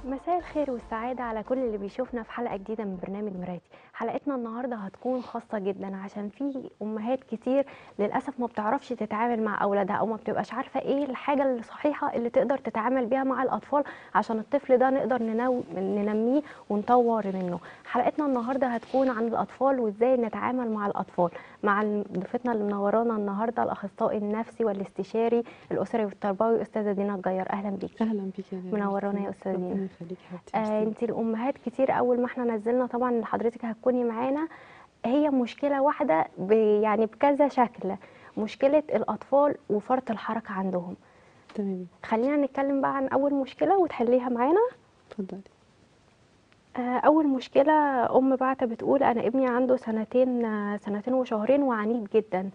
مساء الخير والسعادة على كل اللي بيشوفنا في حلقة جديدة من برنامج مراتي حلقتنا النهاردة هتكون خاصة جدا عشان في أمهات كتير للأسف ما بتعرفش تتعامل مع أولادها أو ما بتبقاش عارفة إيه الحاجة الصحيحة اللي تقدر تتعامل بيها مع الأطفال عشان الطفل ده نقدر ننو... ننميه ونطور منه حلقتنا النهاردة هتكون عن الأطفال وإزاي نتعامل مع الأطفال مع ضيفتنا اللي منورانا النهاردة الأخصائي النفسي والاستشاري الأسري والتربوي أستاذة دينا الجيار أهلا بيكي اهلا بيك يا غالي منورانا يا أستاذة دينا. ربنا يخليك حبيبتي آه ميرسي. انت الامهات كتير اول ما احنا نزلنا طبعا حضرتك هتكوني معانا هي مشكله واحده ب يعني بكذا شكل مشكله الاطفال وفرط الحركه عندهم تمام خلينا نتكلم بقى عن اول مشكله وتحليها معانا اتفضلي آه اول مشكله ام بعتة بتقول انا ابني عنده سنتين آه، سنتين وشهرين وعنيد جدا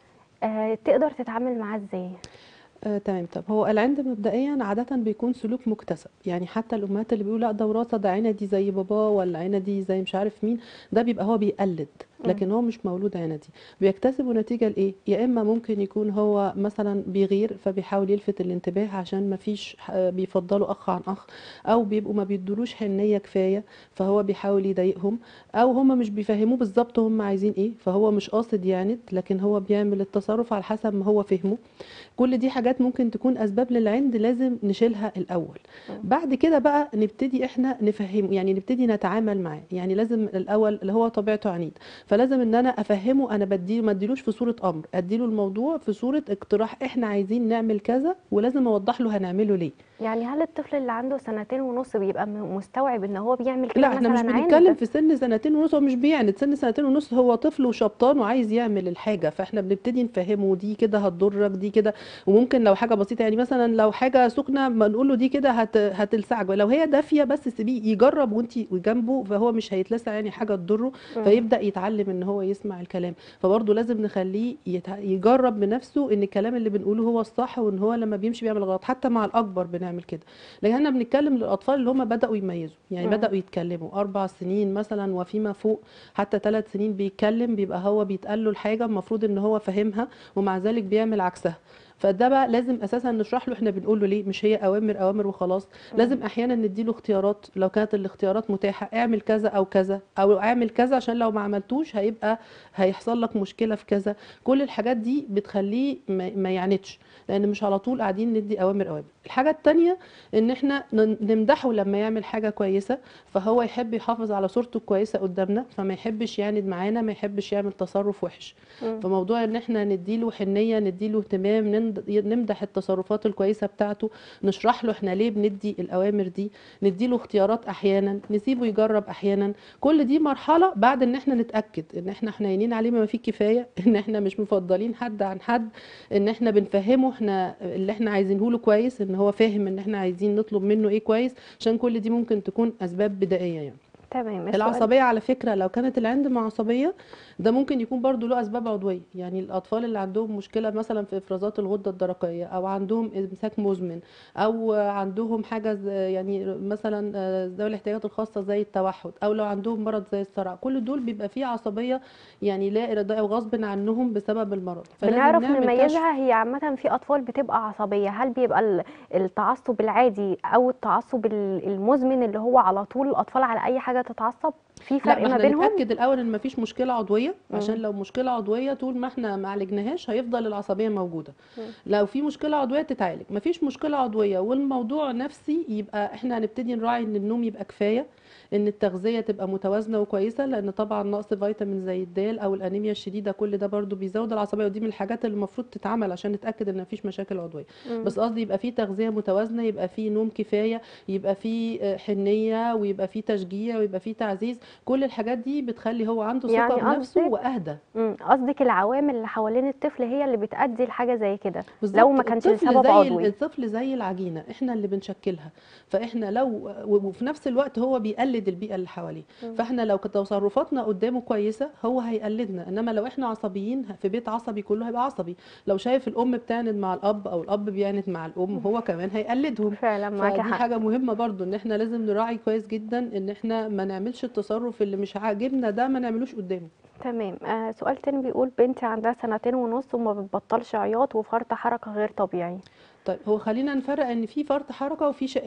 آه تقدر تتعامل معاه ازاي آه، تمام طب هو العند مبدئيا عادة بيكون سلوك مكتسب يعني حتى الأمهات اللي بيقولوا لا ده وراثة ده عندي زي باباه ولا عندي زي مش عارف مين ده بيبقى هو بيقلد لكن هو مش مولود عندي بيكتسبوا نتيجة لإيه؟ يا إما ممكن يكون هو مثلا بيغير فبيحاول يلفت الانتباه عشان ما فيش آه، بيفضلوا أخ عن أخ أو بيبقوا ما بيدولوش حنية كفاية فهو بيحاول يضايقهم أو هم مش بيفهموه بالظبط هم عايزين إيه فهو مش قاصد يعند لكن هو بيعمل التصرف على حسب ما هو فهمه كل دي حاجات ممكن تكون اسباب للعند لازم نشيلها الاول بعد كده بقى نبتدي احنا نفهمه يعني نبتدي نتعامل معاه يعني لازم الاول اللي هو طبيعته عنيد فلازم ان انا افهمه انا بديله ما اديلوش في صوره امر اديله الموضوع في صوره اقتراح احنا عايزين نعمل كذا ولازم اوضح له هنعمله ليه يعني هل الطفل اللي عنده سنتين ونص بيبقى م- مستوعب ان هو بيعمل كده لا احنا مش مثلا عند؟ بنتكلم في سن سنتين ونص هو مش بيعند سن سنتين ونص هو طفل وشبطان وعايز يعمل الحاجه فاحنا بنبتدي نفهمه دي كده هتضرك دي كده وممكن لو حاجه بسيطه يعني مثلا لو حاجه سخنه ما نقول له دي كده هت هتلسعك لو هي دافيه بس سيبيه يجرب وانت جنبه فهو مش هيتلسع يعني حاجه تضره مم. فيبدا يتعلم ان هو يسمع الكلام فبرضه لازم نخليه يتع... يجرب بنفسه ان الكلام اللي بنقوله هو الصح وان هو لما بيمشي بيعمل غلط حتى مع الاكبر بنعمل كده لكن احنا بنتكلم للاطفال اللي هم بداوا يميزوا يعني مم. بداوا يتكلموا اربع سنين مثلا وفيما فوق حتى ثلاث سنين بيتكلم بيبقى هو بيتقال له الحاجه المفروض ان هو فاهمها ومع ذلك بيعمل عكسها فده بقى لازم اساسا نشرح له احنا بنقول له ليه مش هي اوامر اوامر وخلاص لازم احيانا نديله اختيارات لو كانت الاختيارات متاحه اعمل كذا او كذا او اعمل كذا عشان لو ما عملتوش هيبقى هيحصل لك مشكله في كذا كل الحاجات دي بتخليه ما ما يعندش لان مش على طول قاعدين ندي اوامر اوامر الحاجه التانية ان احنا ن- نمدحه لما يعمل حاجه كويسه فهو يحب يحافظ على صورته الكويسه قدامنا فما يحبش يعند معانا ما يحبش يعمل تصرف وحش مم. فموضوع ان احنا نديله حنيه نديله اهتمام نند- نمدح التصرفات الكويسه بتاعته نشرح له احنا ليه بندي الاوامر دي نديله اختيارات احيانا نسيبه يجرب احيانا كل دي مرحله بعد ان احنا نتاكد ان احنا حنينين عليه ما فيه كفايه ان احنا مش مفضلين حد عن حد ان احنا بنفهمه احنا اللي احنا عايزينه له كويس ان هو فاهم ان احنا عايزين نطلب منه ايه كويس عشان كل دي ممكن تكون اسباب بدائيه يعني تمام السؤال- العصبية على فكرة لو كانت العند مع عصبية ده ممكن يكون برضو له أسباب عضوية يعني الأطفال اللي عندهم مشكلة مثلا في إفرازات الغدة الدرقية أو عندهم إمساك مزمن أو عندهم حاجة ز- يعني مثلا آه، ذوي الاحتياجات الخاصة زي التوحد أو لو عندهم مرض زي الصرع كل دول بيبقى فيه عصبية يعني لا إرادية أو غصب عنهم بسبب المرض فلازم بنعرف نعمل كشف. نميزها هي عامة في أطفال بتبقى عصبية هل بيبقى ال- التعصب العادي أو التعصب ال- المزمن اللي هو على طول الأطفال على أي حاجة تتعصب في لا فرق ما ما احنا بينهم نتاكد الاول ان مفيش مشكله عضويه مم. عشان لو مشكله عضويه طول ما احنا ما عالجناهاش هيفضل العصبيه موجوده مم. لو في مشكله عضويه تتعالج مفيش مشكله عضويه والموضوع نفسي يبقى احنا هنبتدي نراعي ان النوم يبقى كفايه ان التغذيه تبقى متوازنه وكويسه لان طبعا نقص فيتامين زي الدال او الانيميا الشديده كل ده برضو بيزود العصبيه ودي من الحاجات اللي المفروض تتعمل عشان نتاكد ان مفيش مشاكل عضويه مم. بس قصدي يبقى في تغذيه متوازنه يبقى في نوم كفايه يبقى في آه، حنيه ويبقى في تشجيع ويبقى في تعزيز كل الحاجات دي بتخلي هو عنده ثقه يعني بنفسه قصدك- واهدى مم. قصدك العوامل اللي حوالين الطفل هي اللي بتأدي لحاجة زي كده بالظبط لو ما كانش الطفل السبب زي عضوي الطفل زي العجينه احنا اللي بنشكلها فاحنا لو و- وفي نفس الوقت هو بيقلد البيئه اللي حواليه مم. فاحنا لو كانت تصرفاتنا قدامه كويسه هو هيقلدنا انما لو احنا عصبيين في بيت عصبي كله هيبقى عصبي لو شايف الام بتعند مع الاب او الاب بيعند مع الام هو كمان هيقلدهم فعلا معاكي فدي حق حاجة مهمة برضو ان احنا لازم نراعي كويس جدا ان احنا ما نعملش التصرف اللي مش عاجبنا ده ما نعملوش قدامه تمام آه سؤال تاني بيقول بنتي عندها سنتين ونص وما بتبطلش عياط وفرط حركة غير طبيعي طيب هو خلينا نفرق ان في فرط حركة وفي شقاوة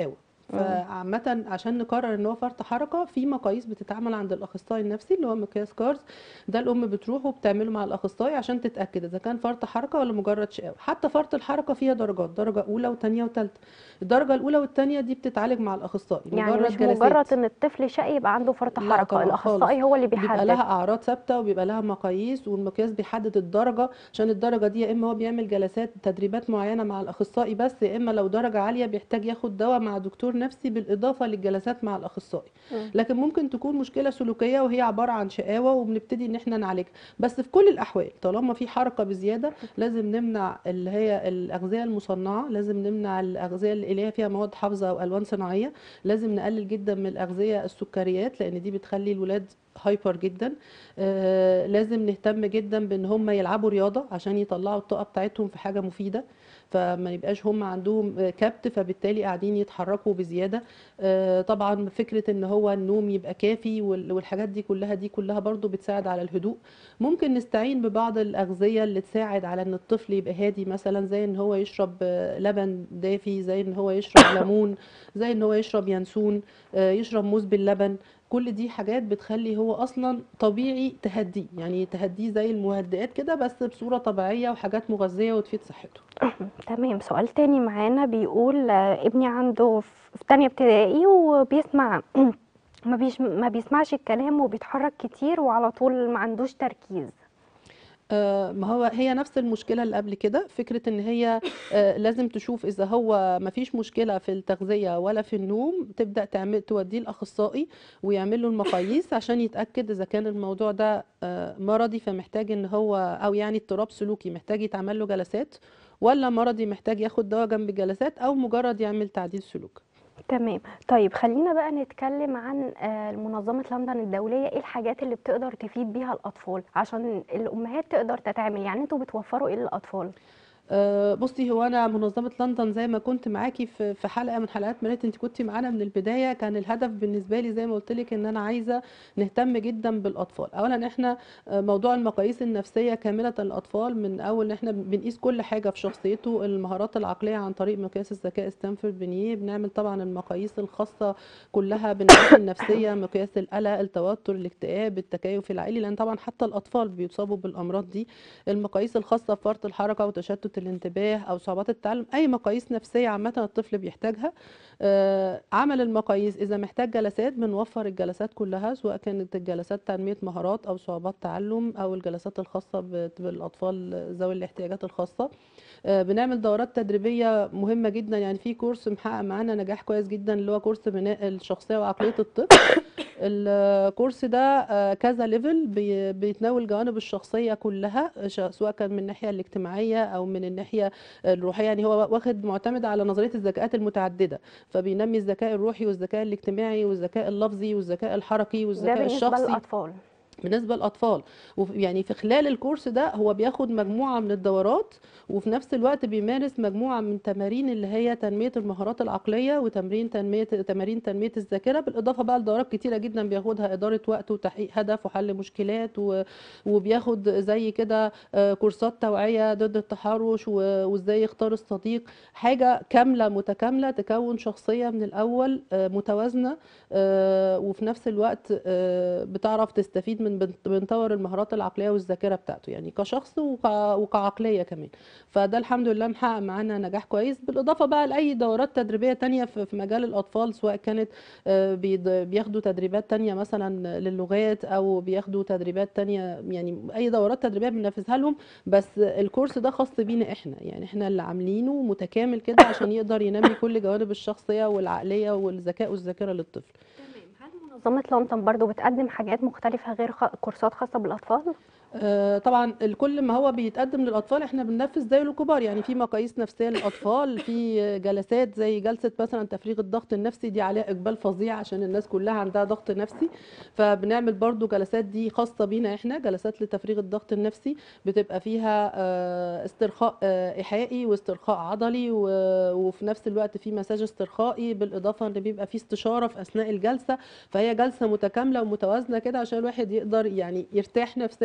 مم. فعامة عشان نقرر ان هو فرط حركة في مقاييس بتتعمل عند الاخصائي النفسي اللي هو مقياس كارز ده الام بتروح وبتعمله مع الاخصائي عشان تتاكد اذا كان فرط حركه ولا مجرد شقاوه حتى فرط الحركه فيها درجات درجه اولى وثانيه وثالثه الدرجه الاولى والثانيه دي بتتعالج مع الاخصائي يعني مجرد مش جلسات مجرد ان الطفل شقي يبقى عنده فرط لا حركه طبعا الاخصائي خالص هو اللي بيبقى بيحدد لها اعراض ثابته وبيبقى لها مقاييس والمقياس بيحدد الدرجه عشان الدرجه دي يا اما هو بيعمل جلسات تدريبات معينه مع الاخصائي بس يا اما لو درجه عاليه بيحتاج ياخد دواء مع دكتور نفسي بالاضافه للجلسات مع الاخصائي مم. لكن ممكن تكون مشكله سلوكيه وهي عباره عن شقاوه وبنبتدي ان احنا نعالجها بس في كل الاحوال طالما في حركه بزياده لازم نمنع اللي هي الاغذيه المصنعه لازم نمنع الاغذيه اللي هي فيها مواد حافظه او الوان صناعيه لازم نقلل جدا من الاغذيه السكريات لان دي بتخلي الولاد هايبر جدا آه لازم نهتم جدا بان هم يلعبوا رياضه عشان يطلعوا الطاقه بتاعتهم في حاجه مفيده فما يبقاش هم عندهم آه، كبت فبالتالي قاعدين يتحركوا بزياده آه، طبعا فكره ان هو النوم يبقى كافي وال- والحاجات دي كلها دي كلها برضو بتساعد على الهدوء ممكن نستعين ببعض الاغذيه اللي تساعد على ان الطفل يبقى هادي مثلا زي ان هو يشرب آه، لبن دافي زي ان هو يشرب ليمون زي ان هو يشرب ينسون آه، يشرب موز باللبن كل دي حاجات بتخلي هو اصلا طبيعي تهديه يعني تهديه زي المهدئات كده بس بصوره طبيعيه وحاجات مغذيه وتفيد صحته تمام سؤال تاني معانا بيقول آه، ابني عنده في في تانية ابتدائي وبيسمع ما بيش ما بيسمعش الكلام وبيتحرك كتير وعلى طول ما عندوش تركيز آه، ما هو هي نفس المشكلة اللي قبل كده فكرة ان هي آه، لازم تشوف اذا هو ما فيش مشكلة في التغذية ولا في النوم تبدأ تعمل توديه الاخصائي ويعمل له المقاييس عشان يتأكد اذا كان الموضوع ده آه، مرضي فمحتاج ان هو او يعني اضطراب سلوكي محتاج يتعمل له جلسات ولا مرضي محتاج ياخد دواء جنب الجلسات او مجرد يعمل تعديل سلوك تمام طيب خلينا بقى نتكلم عن آه، منظمة لندن الدولية ايه الحاجات اللي بتقدر تفيد بيها الأطفال عشان الأمهات تقدر تتعامل يعني انتوا بتوفروا ايه للأطفال أه، بصي هو انا منظمه لندن زي ما كنت معاكي في في حلقه من حلقات مرات انت كنتي معانا من البدايه كان الهدف بالنسبه لي زي ما قلت لك ان انا عايزه نهتم جدا بالاطفال اولا احنا أه، موضوع المقاييس النفسيه كامله للاطفال من اول ان احنا بنقيس كل حاجه في شخصيته المهارات العقليه عن طريق مقياس الذكاء ستانفورد بنيه بنعمل طبعا المقاييس الخاصه كلها بالنواحي النفسيه مقياس القلق التوتر الاكتئاب التكيف العائلي لان طبعا حتى الاطفال بيصابوا بالامراض دي المقاييس الخاصه بفرط الحركه وتشتت الانتباه او صعوبات التعلم اي مقاييس نفسيه عامه الطفل بيحتاجها آه، عمل المقاييس اذا محتاج جلسات بنوفر الجلسات كلها سواء كانت الجلسات تنميه مهارات او صعوبات تعلم او الجلسات الخاصه ب- بالاطفال ذوي الاحتياجات الخاصه آه، بنعمل دورات تدريبيه مهمه جدا يعني في كورس محقق معانا نجاح كويس جدا اللي هو كورس بناء الشخصيه وعقليه الطفل الكورس ده آه، كذا ليفل بي- بيتناول جوانب الشخصيه كلها ش- سواء كان من الناحيه الاجتماعيه او من الناحيه الروحيه يعني هو واخد معتمد على نظريه الذكاءات المتعدده فبينمي الذكاء الروحي والذكاء الاجتماعي والذكاء اللفظي والذكاء الحركي ده والذكاء بالنسبة الشخصي للأطفال بالنسبه للاطفال وف- يعني في خلال الكورس ده هو بياخد مجموعه من الدورات وفي نفس الوقت بيمارس مجموعه من تمارين اللي هي تنميه المهارات العقليه وتمرين تنميه تمارين تنميه الذاكره بالاضافه بقى لدورات كتيره جدا بياخدها اداره وقت وتحقيق هدف وحل مشكلات و... وبياخد زي كده آه، كورسات توعيه ضد التحرش و- وازاي يختار الصديق حاجه كامله متكامله تكون شخصيه من الاول آه، متوازنه آه، وفي نفس الوقت آه، بتعرف تستفيد من بنت- بنطور المهارات العقليه والذاكره بتاعته يعني كشخص وك- وكعقليه كمان فده الحمد لله محقق معانا نجاح كويس بالاضافه بقى لاي دورات تدريبيه تانية في في مجال الاطفال سواء كانت آه، بيض- بياخدوا تدريبات تانية مثلا للغات او بياخدوا تدريبات تانية يعني اي دورات تدريبيه بننفذها لهم بس الكورس ده خاص بينا احنا يعني احنا اللي عاملينه متكامل كده عشان يقدر ينمي كل جوانب الشخصيه والعقليه والذكاء والذاكره للطفل هل منظمة لندن برضو بتقدم حاجات مختلفة غير خ... كورسات خاصة بالأطفال؟ آه، طبعا الكل ما هو بيتقدم للاطفال احنا بننفذ زي الكبار يعني في مقاييس نفسيه للاطفال في جلسات زي جلسه مثلا تفريغ الضغط النفسي دي عليها اقبال فظيع عشان الناس كلها عندها ضغط نفسي فبنعمل برضو جلسات دي خاصه بينا احنا جلسات لتفريغ الضغط النفسي بتبقى فيها آه، استرخاء آه، ايحائي واسترخاء عضلي و- وفي نفس الوقت في مساج استرخائي بالاضافه ان بيبقى في استشاره في اثناء الجلسه فهي جلسه متكامله ومتوازنه كده عشان الواحد يقدر يعني يرتاح نفسيا ويحل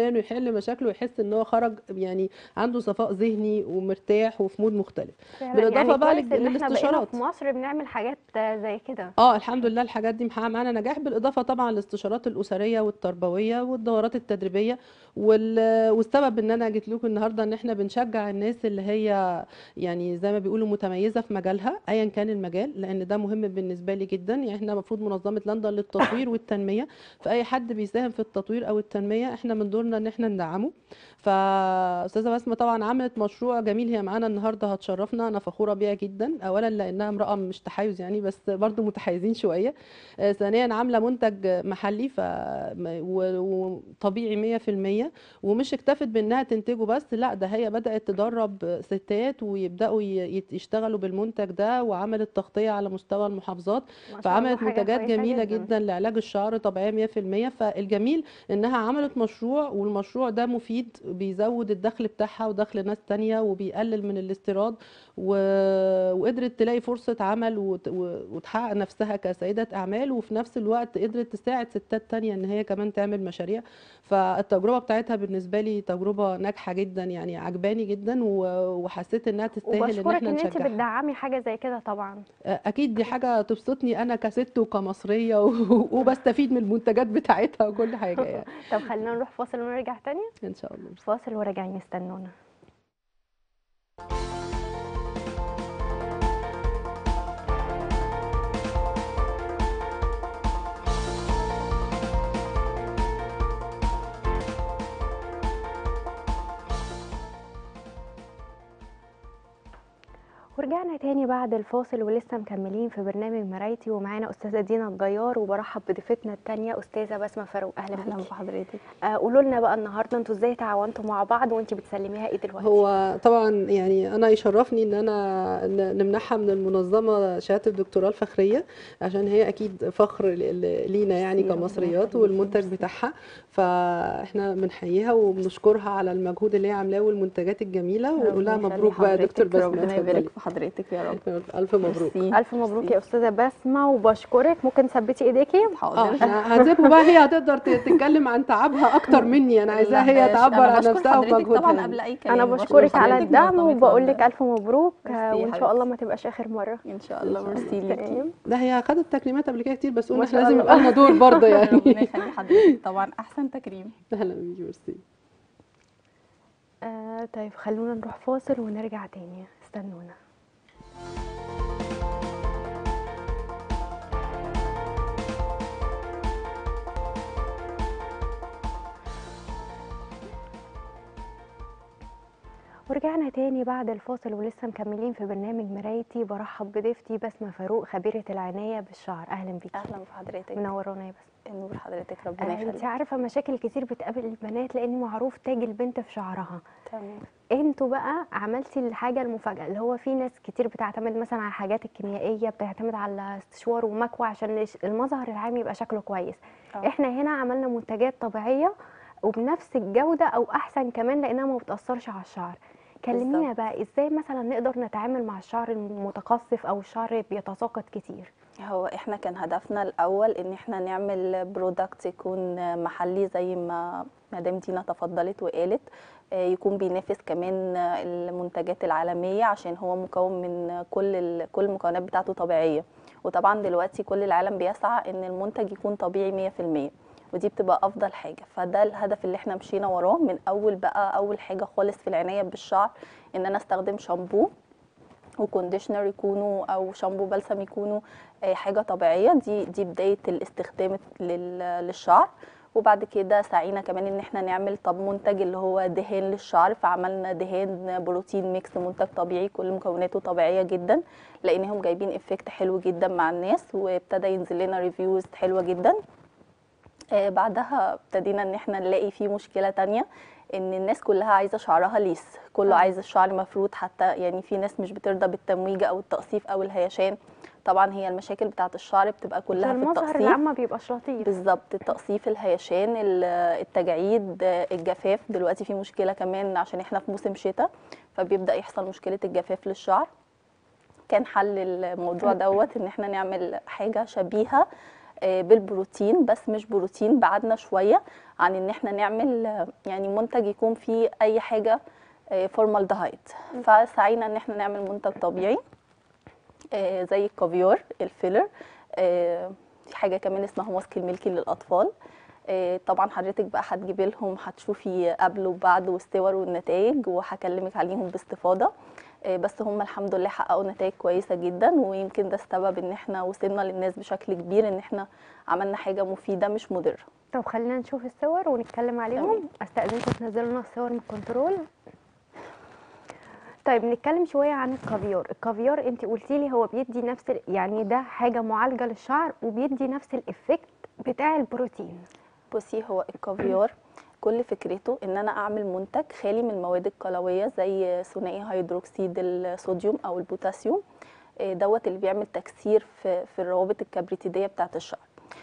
يحل مشاكله ويحس ان هو خرج يعني عنده صفاء ذهني ومرتاح وفي مود مختلف فعلا. بالإضافة يعني بقى كويس لل- ان احنا بقينا للاستشارات. في مصر بنعمل حاجات آه، زي كده اه الحمد لله الحاجات دي محققه معانا نجاح بالاضافه طبعا للاستشارات الاسريه والتربويه والدورات التدريبيه وال... والسبب ان انا جيت لكم النهارده ان احنا بنشجع الناس اللي هي يعني زي ما بيقولوا متميزه في مجالها ايا كان المجال لان ده مهم بالنسبه لي جدا يعني احنا المفروض منظمه لندن للتطوير والتنميه فاي حد بيساهم في التطوير او التنميه احنا من دورنا ان احنا ندعمه فاستاذه بسمه طبعا عملت مشروع جميل هي معانا النهارده هتشرفنا انا فخوره بيها جدا اولا لانها امراه مش تحيز يعني بس برضو متحيزين شويه آه، ثانيا عامله منتج محلي ف و- وطبيعي 100% ومش اكتفت بانها تنتجه بس لا ده هي بدات تدرب ستات ويبداوا ي- يت- يشتغلوا بالمنتج ده وعملت تغطيه على مستوى المحافظات ما شاء الله فعملت حاجة منتجات كويسة جميله جدا لعلاج الشعر طبيعيه 100% فالجميل انها عملت مشروع والمشروع ده مفيد بيزود الدخل بتاعها ودخل ناس تانية وبيقلل من الاستيراد و... وقدرت تلاقي فرصة عمل وت... و- وتحقق نفسها كسيدة أعمال وفي نفس الوقت قدرت تساعد ستات تانية إن هي كمان تعمل مشاريع فالتجربة بتاعتها بالنسبة لي تجربة ناجحة جدا يعني عجباني جدا و... وحسيت إنها تستاهل إن وبشكرك احنا ان انت نشجعها بتدعمي حاجه زي كده طبعا أكيد دي حاجة تبسطني أنا كست وكمصرية و... وبستفيد من المنتجات بتاعتها وكل حاجة يعني طب خلينا نروح فاصل ونرجع تاني إن شاء الله فاصل وراجعين استنونا ورجعنا تاني بعد الفاصل ولسه مكملين في برنامج مرايتي ومعانا استاذه دينا الجيار وبرحب بضيفتنا التانية استاذه بسمه فاروق اهلا اهلا بيكي بحضرتك آه قولوا لنا بقى النهارده انتوا ازاي تعاونتوا مع بعض وانت بتسلميها ايه دلوقتي هو طبعا يعني انا يشرفني ان انا ن- نمنحها من المنظمه شهاده الدكتوراه الفخريه عشان هي اكيد فخر ل- ل- لينا يعني ميرسي، ربنا كمصريات يخليكي، والمنتج ميرسي. بتاعها فاحنا بنحييها وبنشكرها على المجهود اللي هي عاملاه والمنتجات الجميله ونقول لها ربنا يخلي مبروك بقى يا دكتور حضرتك، بسمه ربنا اتفضلي. يبارك في حضرتك يا رب الف مبروك ميرسي. الف مبروك يا استاذه بسمه وبشكرك ممكن تثبتي ايديكي اه حاضر احنا هنسيبها بقى هي هتقدر ت- تتكلم عن تعبها اكتر مني انا عايزاها لا، هي ش- تعبر أنا عن بشكر نفسها حضرتك ومجهودها طبعا يعني. قبل اي كلام انا بشكر بشكرك على حضرتك الدعم منظمة وبقول لك لندن. الف مبروك ميرسي آه، يا وان شاء حبيبتي. الله ما تبقاش اخر مره ان شاء الله إن شاء ميرسي ليكي تمام. ده هي خدت تكريمات قبل كده كتير بس قلنا ما احنا شاء لازم الله. يبقى لنا دور برضه ربنا يعني يخلي حضرتك طبعا احسن تكريم اهلا بيكي ميرسي آه طيب خلونا نروح فاصل ونرجع تاني استنونا ورجعنا تاني بعد الفاصل ولسه مكملين في برنامج مرايتي برحب بضيفتي بسمة فاروق خبيرة العناية بالشعر أهلا بيكي اهلا بحضرتك منورانا يا بسمة نور حضرتك ربنا آه انت يخليك عارفة مشاكل كتير بتقابل البنات لأن معروف تاج البنت في شعرها تمام انتوا بقى عملتي الحاجه المفاجاه اللي هو في ناس كتير بتعتمد مثلا على الحاجات الكيميائيه بتعتمد على استشوار ومكوى عشان الش- المظهر العام يبقى شكله كويس آه. احنا هنا عملنا منتجات طبيعيه وبنفس الجوده او احسن كمان لانها ما بتاثرش على الشعر كلمينا بالظبط. بقى ازاي مثلا نقدر نتعامل مع الشعر المتقصف او الشعر بيتساقط كتير هو احنا كان هدفنا الاول ان احنا نعمل برودكت يكون محلي زي ما مدام دينا تفضلت وقالت آه، يكون بينافس كمان المنتجات العالميه عشان هو مكون من كل ال- كل المكونات بتاعته طبيعيه وطبعا دلوقتي كل العالم بيسعى ان المنتج يكون طبيعي 100% ودي بتبقى افضل حاجه فده الهدف اللي احنا مشينا وراه من اول بقى اول حاجه خالص في العنايه بالشعر ان انا استخدم شامبو وكونديشنر يكونوا او شامبو بلسم يكونوا آه، حاجه طبيعيه دي دي بدايه الاستخدام لل- للشعر وبعد كده سعينا كمان ان احنا نعمل طب منتج اللي هو دهان للشعر فعملنا دهان بروتين ميكس منتج طبيعي كل مكوناته طبيعيه جدا لانهم جايبين افكت حلو جدا مع الناس وابتدى ينزل لنا ريفيوز حلوه جدا آه، بعدها ابتدينا ان احنا نلاقي في مشكله تانية ان الناس كلها عايزه شعرها ليس كله آه. عايز الشعر مفروض حتى يعني في ناس مش بترضى بالتمويج او التقصيف او الهيشان طبعا هي المشاكل بتاعه الشعر بتبقى كلها في المظهر التقصيف العام ما بيبقاش لطيف بالظبط التقصيف الهيشان ال- التجاعيد الجفاف دلوقتي في مشكله كمان عشان احنا في موسم شتاء فبيبدا يحصل مشكله الجفاف للشعر كان حل الموضوع دوت ان احنا نعمل حاجه شبيهه آه، بالبروتين بس مش بروتين بعدنا شويه عن ان احنا نعمل آه، يعني منتج يكون فيه اي حاجه فورمالدهايد فسعينا ان احنا نعمل منتج طبيعي آه، زي الكافيار الفيلر آه، في حاجه كمان اسمها ماسك الملكي للاطفال آه، طبعا حضرتك بقى هتجيبي لهم هتشوفي قبل وبعد والصور والنتائج وهكلمك عليهم باستفاضه آه، بس هم الحمد لله حققوا نتائج كويسه جدا ويمكن ده السبب ان احنا وصلنا للناس بشكل كبير ان احنا عملنا حاجه مفيده مش مضره طب خلينا نشوف الصور ونتكلم عليهم استاذنكم تنزلوا لنا الصور من الكنترول طيب نتكلم شويه عن الكافيار الكافيار انت قلتي لي هو بيدي نفس ال- يعني ده حاجه معالجه للشعر وبيدي نفس الافكت بتاع البروتين بصي هو الكافيار كل فكرته ان انا اعمل منتج خالي من المواد القلويه زي ثنائي هيدروكسيد الصوديوم او البوتاسيوم آه، دوت اللي بيعمل تكسير في في الروابط الكبريتيديه بتاعه الشعر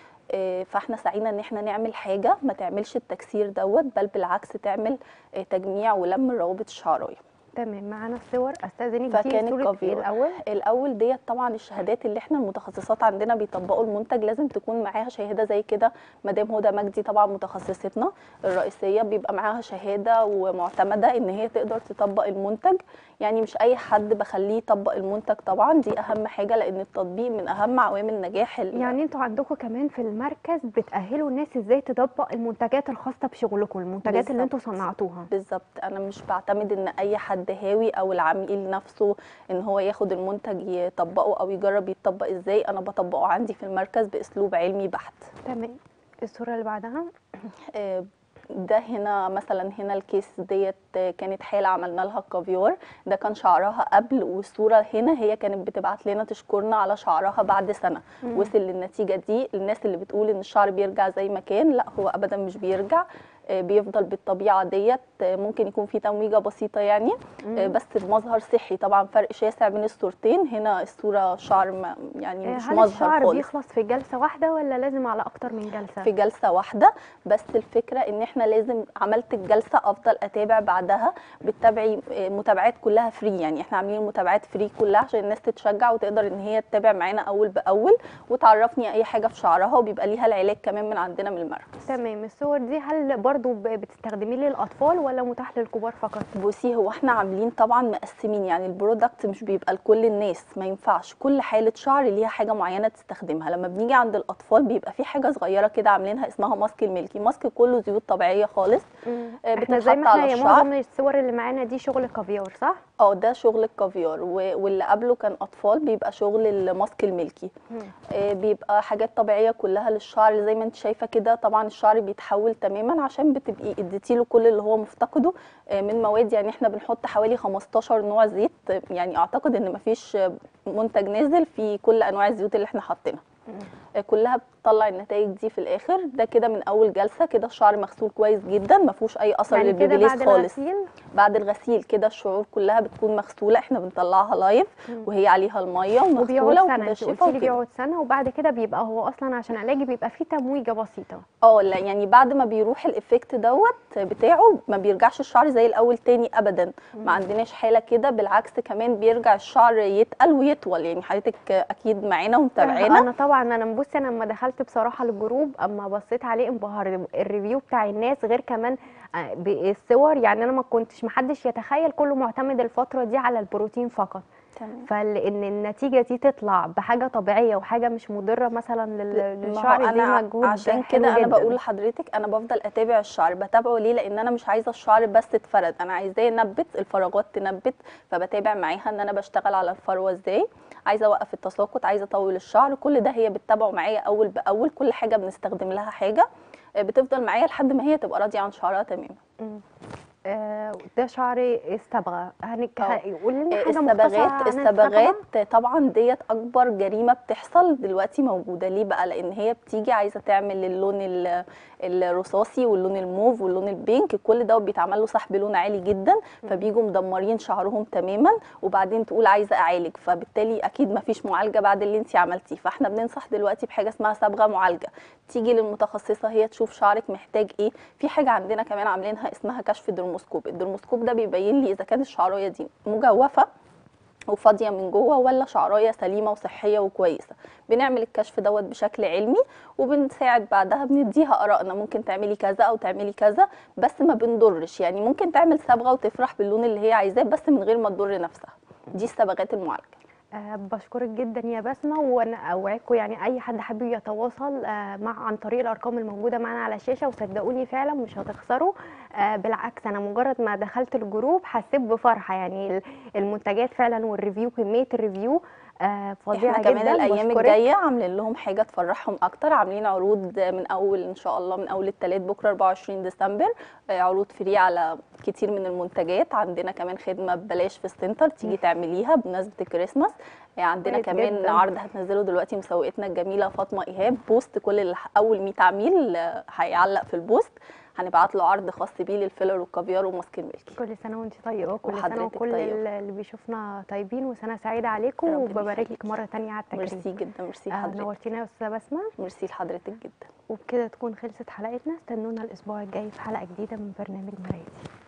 آه، فاحنا سعينا ان احنا نعمل حاجه ما تعملش التكسير دوت بل بالعكس تعمل آه، تجميع ولم الروابط الشعريه تمام معانا الصور استاذنك دي فكان صوره ايه الكافيار. الاول الاول ديت طبعا الشهادات اللي احنا المتخصصات عندنا بيطبقوا المنتج لازم تكون معاها شهاده زي كده مدام هدى مجدي طبعا متخصصتنا الرئيسيه بيبقى معاها شهاده ومعتمده ان هي تقدر تطبق المنتج يعني مش اي حد بخليه يطبق المنتج طبعا دي اهم حاجه لان التطبيق من اهم عوامل نجاح ال- يعني انتوا عندكم كمان في المركز بتأهلوا الناس ازاي تطبق المنتجات الخاصه بشغلكم المنتجات اللي انتوا بالظبط. صنعتوها بالظبط انا مش بعتمد ان اي حد هاوي او العميل نفسه ان هو ياخد المنتج يطبقه او يجرب يطبق ازاي انا بطبقه عندي في المركز باسلوب علمي بحت تمام الصوره اللي بعدها آه، ده هنا مثلا هنا الكيس ديت آه، كانت حاله عملنا لها الكافيار ده كان شعرها قبل والصوره هنا هي كانت بتبعت لنا تشكرنا على شعرها بعد سنه وصل للنتيجه دي الناس اللي بتقول ان الشعر بيرجع زي ما كان لا هو ابدا مش بيرجع آه، بيفضل بالطبيعه ديت آه، ممكن يكون في تمويجه بسيطه يعني آه، بس بمظهر صحي طبعا فرق شاسع بين الصورتين هنا الصوره شعر ما- يعني آه، مش هل مظهر الشعر خالص بيخلص في جلسه واحده ولا لازم على اكتر من جلسه في جلسه واحده بس الفكره ان احنا لازم عملت الجلسه افضل اتابع بعدها بتتابعي آه، متابعات كلها فري يعني احنا عاملين متابعات فري كلها عشان الناس تتشجع وتقدر ان هي تتابع معانا اول باول وتعرفني اي حاجه في شعرها وبيبقى ليها العلاج كمان من عندنا من المركز تمام الصور دي هل برضو ب- بتستخدميه للاطفال ولا متاح للكبار فقط بصي هو احنا عاملين طبعا مقسمين يعني البرودكت مش بيبقى لكل الناس ما ينفعش كل حاله شعر ليها حاجه معينه تستخدمها لما بنيجي عند الاطفال بيبقى في حاجه صغيره كده عاملينها اسمها ماسك الملكي ماسك كله زيوت طبيعيه خالص آه، احنا زي بتتحط ما على احنا الشعر معظم الصور اللي معانا دي شغل كافيار صح اه ده شغل الكافيار و- واللي قبله كان اطفال بيبقى شغل الماسك الملكي آه، بيبقى حاجات طبيعيه كلها للشعر زي ما انت شايفه كده طبعا الشعر بيتحول تماما عشان بتبقي اديتي له كل اللي هو مفتقده آه، من مواد يعني احنا بنحط حوالي 15 نوع زيت آه، يعني اعتقد ان مفيش آه، منتج نازل في كل انواع الزيوت اللي احنا حاطينها آه، كلها بتطلع النتائج دي في الاخر ده كده من اول جلسه كده الشعر مغسول كويس جدا ما فيهوش اي اثر يعني كده للبيبيليس بعد خالص الغسيل بعد الغسيل كده الشعور كلها بتكون مغسوله احنا بنطلعها لايف وهي عليها الميه وبيقعد ومغسوله سنه انت ومنشفه قلتي لي وكده بيقعد سنه وبعد كده بيبقى هو اصلا عشان علاجي بيبقى فيه تمويجه بسيطه اه لا يعني بعد ما بيروح الايفكت دوت بتاعه ما بيرجعش الشعر زي الاول تاني ابدا ما عندناش حاله كده بالعكس كمان بيرجع الشعر يتقل ويطول يعني حضرتك اكيد معانا ومتابعانا انا طبعا انا بصي انا لما دخلت بصراحه الجروب اما بصيت عليه انبهر الريفيو بتاع الناس غير كمان آه، بالصور يعني انا ما كنتش محدش يتخيل كله معتمد الفتره دي على البروتين فقط تمام فان النتيجه دي تطلع بحاجه طبيعيه وحاجه مش مضره مثلا لل- ما هو للشعر دي أنا مجهود عشان حلو كده انا جداً. بقول لحضرتك انا بفضل اتابع الشعر بتابعه ليه لان انا مش عايزه الشعر بس تفرد انا عايزاه ينبت الفراغات تنبت فبتابع معاها ان انا بشتغل على الفروه ازاي عايزه اوقف التساقط عايزه اطول الشعر كل ده هي بتتابعه معايا اول باول كل حاجه بنستخدم لها حاجه آه، بتفضل معايا لحد ما هي تبقى راضيه عن شعرها تماما آه، ده شعري الصبغه هنك آه. قولي لنا حاجه مختصره الصبغات عن الصبغات طبعا ديت اكبر جريمه بتحصل دلوقتي موجوده ليه بقى لان هي بتيجي عايزه تعمل اللون ال- الرصاصي واللون الموف واللون البينك كل ده بيتعمل له سحب لون عالي جدا فبيجوا مدمرين شعرهم تماما وبعدين تقول عايزه اعالج فبالتالي اكيد ما فيش معالجه بعد اللي انت عملتيه فاحنا بننصح دلوقتي بحاجه اسمها صبغه معالجه تيجي للمتخصصه هي تشوف شعرك محتاج ايه في حاجه عندنا كمان عاملينها اسمها كشف درموسكوب الدرموسكوب ده بيبين لي اذا كانت الشعرايه دي مجوفه وفاضيه من جوه ولا شعرايه سليمه وصحيه وكويسه بنعمل الكشف دوت بشكل علمي وبنساعد بعدها بنديها ارائنا ممكن تعملي كذا او تعملي كذا بس ما بنضرش يعني ممكن تعمل صبغه وتفرح باللون اللي هي عايزاه بس من غير ما تضر نفسها دي الصبغات المعالجه آه بشكرك جدا يا بسمة وانا اوعدكم يعني اي حد حابب يتواصل آه مع عن طريق الارقام الموجوده معانا على الشاشه وصدقوني فعلا مش هتخسروا آه بالعكس انا مجرد ما دخلت الجروب حسيت بفرحه يعني ال- المنتجات فعلا والريفيو كميه الريفيو آه فظيعه احنا كمان جدا الايام بشكرك. الجايه عاملين لهم حاجه تفرحهم اكتر عاملين عروض من اول ان شاء الله من اول الثلاث بكره 24 ديسمبر آه، عروض فري على كتير من المنتجات عندنا كمان خدمه ببلاش في السنتر تيجي تعمليها بمناسبه الكريسماس آه، عندنا كويس كمان جداً. عرض هتنزله دلوقتي مسوقتنا الجميله فاطمه ايهاب بوست كل اللي اول 100 عميل آه، هيعلق في البوست هنبعت له عرض خاص بيه للفيلر والكافيار وماسك الملكي كل سنه وانت طيبه كل سنه وحضرتك وكل طيبة. اللي بيشوفنا طيبين وسنه سعيده عليكم ربنا وببارك لك يخليكي. مره تانية على التكريم ميرسي جدا ميرسي آه لحضرتك نورتينا يا استاذه بسمه ميرسي لحضرتك جدا وبكده تكون خلصت حلقتنا استنونا الاسبوع الجاي في حلقه جديده من برنامج مرايتي